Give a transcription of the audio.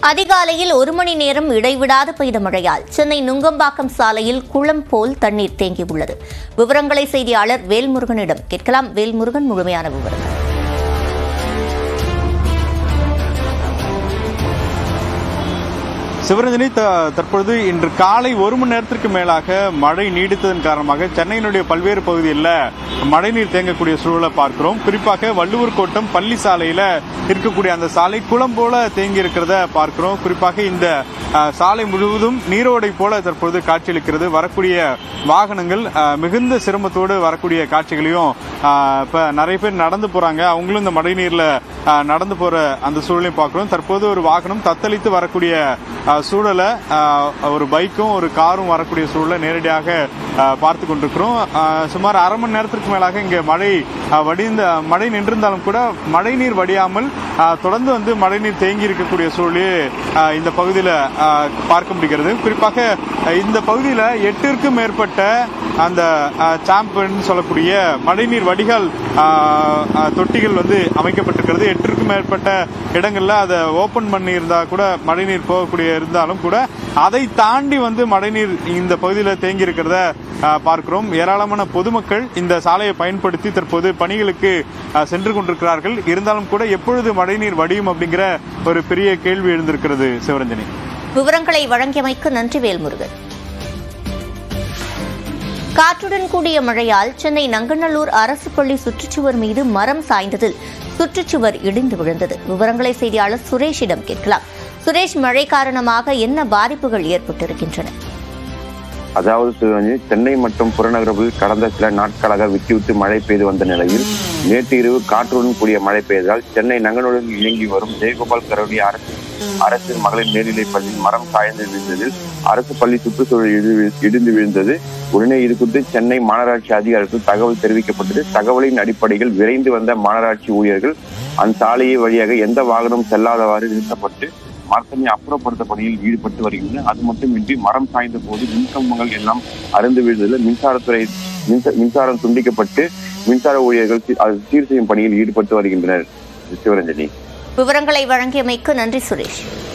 அதிகாலையில் ஒரு மணி நேரம் இடைவிடாது பெய்த மழையால் சென்னை நுங்கம்பாக்கம் சாலையில் குளம் போல் தண்ணீர் தேங்கியுள்ளது விவரங்களை செய்தியாளர் வேல்முருகனிடம் கேட்கலாம் வேல்முருகன் முழுமையான விவரங்கள் சிவரஞ்சனி த- தற்பொழுது இன்று காலை ஒரு மணி நேரத்திற்கு மேலாக மழை நீடித்ததன் காரணமாக சென்னையினுடைய பல்வேறு பகுதிகளில் மழைநீர் தேங்கக்கூடிய சூழலை பார்க்கிறோம் குறிப்பாக வள்ளுவர் கோட்டம் பள்ளி சாலையில இருக்கக்கூடிய அந்த சாலை குளம் போல தேங்கி இருக்கிறத பார்க்கிறோம் குறிப்பாக இந்த அஹ், சாலை முழுவதும் நீரோடை போல தற்பொழுது காட்சியளிக்கிறது வரக்கூடிய வாகனங்கள் அஹ், மிகுந்த சிரமத்தோடு வரக்கூடிய காட்சிகளையும் அஹ், இப்ப நிறைய பேர் நடந்து போறாங்க அவங்களும் இந்த மழைநீர்ல அஹ், நடந்து போற அந்த சூழலையும் பார்க்கிறோம் தற்போது ஒரு வாகனம் தத்தளித்து வரக்கூடிய அஹ், சூழலை அஹ், ஒரு பைக்கும் ஒரு காரும் வரக்கூடிய சூழலை நேரடியாக அஹ், பார்த்து கொண்டிருக்கிறோம் அஹ், சுமார் அரை மணி நேரத்திற்கு மேலாக இங்கே மழை அஹ், வடிந்த மழை நின்றிருந்தாலும் கூட மழைநீர் வடியாமல் அஹ், தொடர்ந்து வந்து மழைநீர் தேங்கி இருக்கக்கூடிய சூழலே அஹ், இந்த பகுதியில் பார்க்க முடிகிறது குறிப்பாக அஹ், இந்த பகுதியில் எட்டிற்கும் மேற்பட்ட அந்த சாம்பன் சொல்லக்கூடிய மழைநீர் வடிகால் அஹ், அஹ், தொட்டிகள் வந்து அமைக்கப்பட்டிருக்கிறது எட்டிற்கும் மேற்பட்ட இடங்கள்ல அதை ஓபன் பண்ணி இருந்தா கூட மழைநீர் போகக்கூடிய இருந்தாலும் கூட அதை தாண்டி வந்து மழைநீர் இந்த பகுதியில் தேங்கி இருக்கிறத அஹ், பார்க்கிறோம் ஏராளமான பொதுமக்கள் இந்த சாலையை பயன்படுத்தி தற்போது பணிகளுக்கு அஹ், சென்று கொண்டிருக்கிறார்கள் இருந்தாலும் கூட எப்பொழுது மழைநீர் வடியும் அப்படிங்கிற ஒரு பெரிய கேள்வி எழுந்திருக்கிறது சிவரஞ்சனி விவரங்களை வழங்கியமைக்கு நன்றி வேல்முருகன் காற்றுடன் கூடிய மழையால் சென்னை நங்கநல்லூர் அரசு பள்ளி சுற்றுச்சுவர் மீது மரம் சாய்ந்ததில் சுற்றுச்சுவர் இடிந்து விழுந்தது விவரங்களை செய்தியாளர் சுரேஷிடம் கேட்கலாம் சுரேஷ் மழை காரணமாக என்ன பாதிப்புகள் ஏற்பட்டிருக்கின்றன அதாவது சிவரஞ்சனி சென்னை மற்றும் புறநகரத்தில் கடந்த சில நாட்களாக விட்டு விட்டு மழை பெய்து வந்த நிலையில் நேற்று இரவு காற்றுடன் கூடிய மழை பெய்ததால் சென்னை நங்கனுடன் இயங்கி வரும் ஜெயகோபால் கரோடி அரசு அரசு மகளிர் மேல்நிலைப் பள்ளியில் மரம் சாய்ந்து விழுந்ததில் அரசு பள்ளி சுற்றுச்சூழல் இடி- இடிந்து விழுந்தது உடனே இது குறித்து சென்னை மாநகராட்சி அதிகாரிகளுக்கு தகவல் தெரிவிக்கப்பட்டது தகவலின் அடிப்படையில் விரைந்து வந்த மாநகராட்சி ஊழியர்கள் அந்த சாலையை வழியாக எந்த வாகனம் செல்லாதவாறு நிறுத்தப்பட்டு மரத்தினை அப்புறப்படுத்த பணியில் ஈடுபட்டு வருகின்றனர் அது மட்டுமின்றி மரம் சாய்ந்த போது மின்கம்பங்கள் எல்லாம் அருந்து விழுந்ததில் மின்சாரத்துறை மின்ச- மின்சாரம் துண்டிக்கப்பட்டு மின்சார ஊழியர்கள் சீ- அது சீர் செய்யும் பணியில் ஈடுபட்டு வருகின்றனர் சிவரஞ்சனி விவரங்களை வழங்கியமைக்கு நன்றி சுரேஷ்